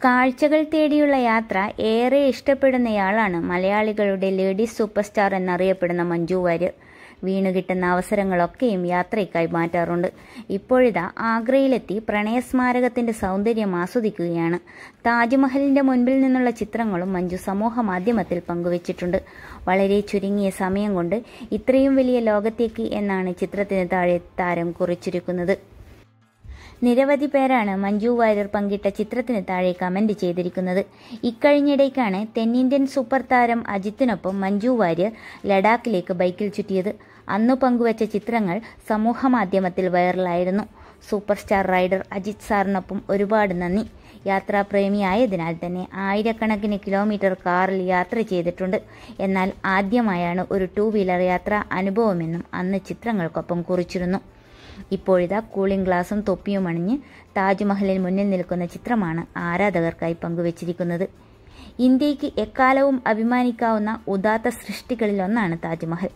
കാഴ്ചകൾ തേടിയുള്ള യാത്ര ഏറെ ഇഷ്ടപ്പെടുന്നയാളാണ് മലയാളികളുടെ ലേഡീസ് സൂപ്പർ സ്റ്റാർ എന്നറിയപ്പെടുന്ന മഞ്ജു വാര്യർ വീണു കിട്ടുന്ന അവസരങ്ങളൊക്കെയും യാത്രയ്ക്കായി മാറ്റാറുണ്ട് ഇപ്പോഴിതാ ആഗ്രയിലെത്തി പ്രണയസ്മാരകത്തിന്റെ സൗന്ദര്യം ആസ്വദിക്കുകയാണ് താജ്മഹലിന്റെ മുൻപിൽ നിന്നുള്ള ചിത്രങ്ങളും മഞ്ജു സമൂഹ മാധ്യമത്തിൽ പങ്കുവച്ചിട്ടുണ്ട് വളരെ ചുരുങ്ങിയ സമയം കൊണ്ട് ഇത്രയും വലിയ ലോകത്തേക്ക് എന്നാണ് ചിത്രത്തിന് താഴെ താരം കുറിച്ചിരിക്കുന്നത് നിരവധി പേരാണ് മഞ്ജു വാര്യർ പങ്കിട്ട ചിത്രത്തിന് താഴെ കമന്റ് ചെയ്തിരിക്കുന്നത് ഇക്കഴിഞ്ഞിടയ്ക്കാണ് തെന്നിന്ത്യൻ സൂപ്പർ താരം അജിത്തിനൊപ്പം മഞ്ജു വാര്യർ ലഡാക്കിലേക്ക് ബൈക്കിൽ ചുറ്റിയത് അന്നു പങ്കുവച്ച ചിത്രങ്ങൾ സമൂഹ മാധ്യമത്തിൽ വൈറലായിരുന്നു സൂപ്പർ സ്റ്റാർ റൈഡർ അജിത് സാറിനൊപ്പം ഒരുപാട് നന്ദി യാത്രാപ്രേമിയായതിനാൽ തന്നെ ആയിരക്കണക്കിന് കിലോമീറ്റർ കാറിൽ യാത്ര ചെയ്തിട്ടുണ്ട് എന്നാൽ ആദ്യമായാണ് ഒരു ടൂ വീലർ യാത്ര അനുഭവമെന്നും അന്ന് ചിത്രങ്ങൾക്കൊപ്പം കുറിച്ചിരുന്നു ഇപ്പോഴിതാ കൂളിംഗ് ഗ്ലാസും തൊപ്പിയും അണിഞ്ഞ് താജ്മഹലിന് മുന്നിൽ നിൽക്കുന്ന ചിത്രമാണ് ആരാധകർക്കായി പങ്കുവച്ചിരിക്കുന്നത് ഇന്ത്യക്ക് എക്കാലവും അഭിമാനിക്കാവുന്ന ഉദാത്ത സൃഷ്ടികളിലൊന്നാണ് താജ്മഹൽ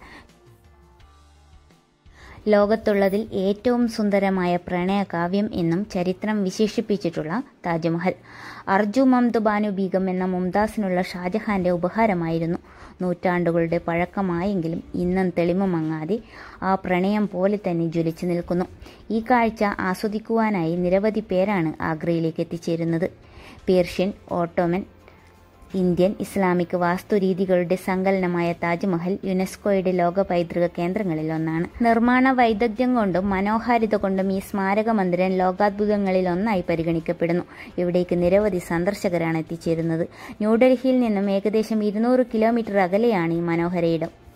ലോകത്തുള്ളതിൽ ഏറ്റവും സുന്ദരമായ പ്രണയകാവ്യം എന്നും ചരിത്രം വിശേഷിപ്പിച്ചിട്ടുള്ള താജ്മഹൽ അർജു മംദ് ബാനു ബീഗം എന്ന മുംതാസിനുള്ള ഷാജഹാന്റെ ഉപഹാരമായിരുന്നു നൂറ്റാണ്ടുകളുടെ പഴക്കമായെങ്കിലും ഇന്നും തെളിമ മങ്ങാതെ ആ പ്രണയം പോലെ തന്നെ ജ്വലിച്ചു നിൽക്കുന്നു ഈ കാഴ്ച ആസ്വദിക്കുവാനായി നിരവധി പേരാണ് ആഗ്രയിലേക്ക് എത്തിച്ചേരുന്നത് പേർഷ്യൻ ഓട്ടോമൻ ഇന്ത്യൻ ഇസ്ലാമിക് വാസ്തുരീതികളുടെ സങ്കലനമായ താജ്മഹൽ യുനെസ്കോയുടെ ലോക പൈതൃക കേന്ദ്രങ്ങളിൽ ഒന്നാണ് നിർമ്മാണ വൈദഗ്ധ്യം കൊണ്ടും മനോഹാരിത കൊണ്ടും ഈ സ്മാരക മന്ദിരം ലോകാത്ഭുതങ്ങളിൽ ഒന്നായി പരിഗണിക്കപ്പെടുന്നു ഇവിടേക്ക് നിരവധി സന്ദർശകരാണ് എത്തിച്ചേരുന്നത് ന്യൂഡൽഹിയിൽ നിന്നും ഏകദേശം ഇരുന്നൂറ് കിലോമീറ്റർ അകലെയാണ് ഈ മനോഹര ഇടം